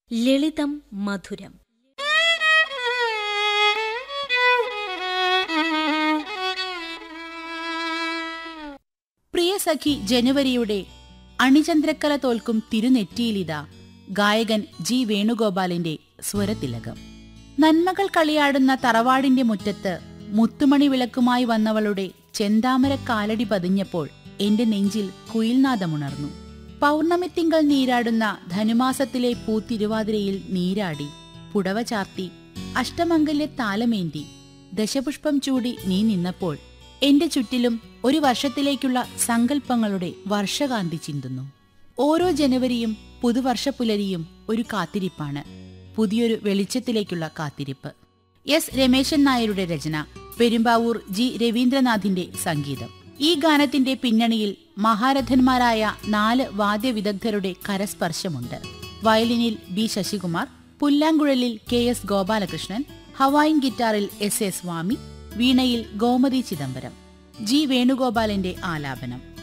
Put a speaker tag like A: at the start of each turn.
A: ലളിതം മധുരം
B: പ്രിയ സഖി ജനുവരിയുടെ അണിചന്ദ്രക്കല തോൽക്കും തിരുനെറ്റിയിലിതാ ഗായകൻ ജി വേണുഗോപാലിന്റെ സ്വരത്തിലകം നന്മകൾ കളിയാടുന്ന തറവാടിന്റെ മുറ്റത്ത് മുത്തുമണി വിളക്കുമായി വന്നവളുടെ ചെന്താമര കാലടി പതിഞ്ഞപ്പോൾ എന്റെ നെഞ്ചിൽ കുയിൽനാദമുണർന്നു പൗർണമിത്തിങ്കൾ നീരാടുന്ന ധനുമാസത്തിലെ പൂത്തിരുവാതിരയിൽ നീരാടി പുടവ ചാർത്തി അഷ്ടമംഗല്യ താലമേന്തി ദശപുഷ്പം ചൂടി നീ നിന്നപ്പോൾ എന്റെ ചുറ്റിലും ഒരു വർഷത്തിലേക്കുള്ള സങ്കല്പങ്ങളുടെ വർഷകാന്തി ചിന്തുന്നു ഓരോ ജനുവരിയും പുതുവർഷപ്പുലരിയും ഒരു കാത്തിരിപ്പാണ് പുതിയൊരു വെളിച്ചത്തിലേക്കുള്ള കാത്തിരിപ്പ് എസ് രമേശൻ നായരുടെ രചന പെരുമ്പാവൂർ ജി രവീന്ദ്രനാഥിന്റെ സംഗീതം ഈ ഗാനത്തിന്റെ പിന്നണിയിൽ മഹാരഥന്മാരായ നാല് വാദ്യവിദഗ്ധരുടെ കരസ്പർശമുണ്ട് വയലിനിൽ ബി ശശികുമാർ പുല്ലാങ്കുഴലിൽ കെ എസ് ഗോപാലകൃഷ്ണൻ ഹവായിൻ ഗിറ്റാറിൽ എസ് എ സ്വാമി വീണയിൽ ഗോമതി ചിദംബരം ജി വേണുഗോപാലിന്റെ ആലാപനം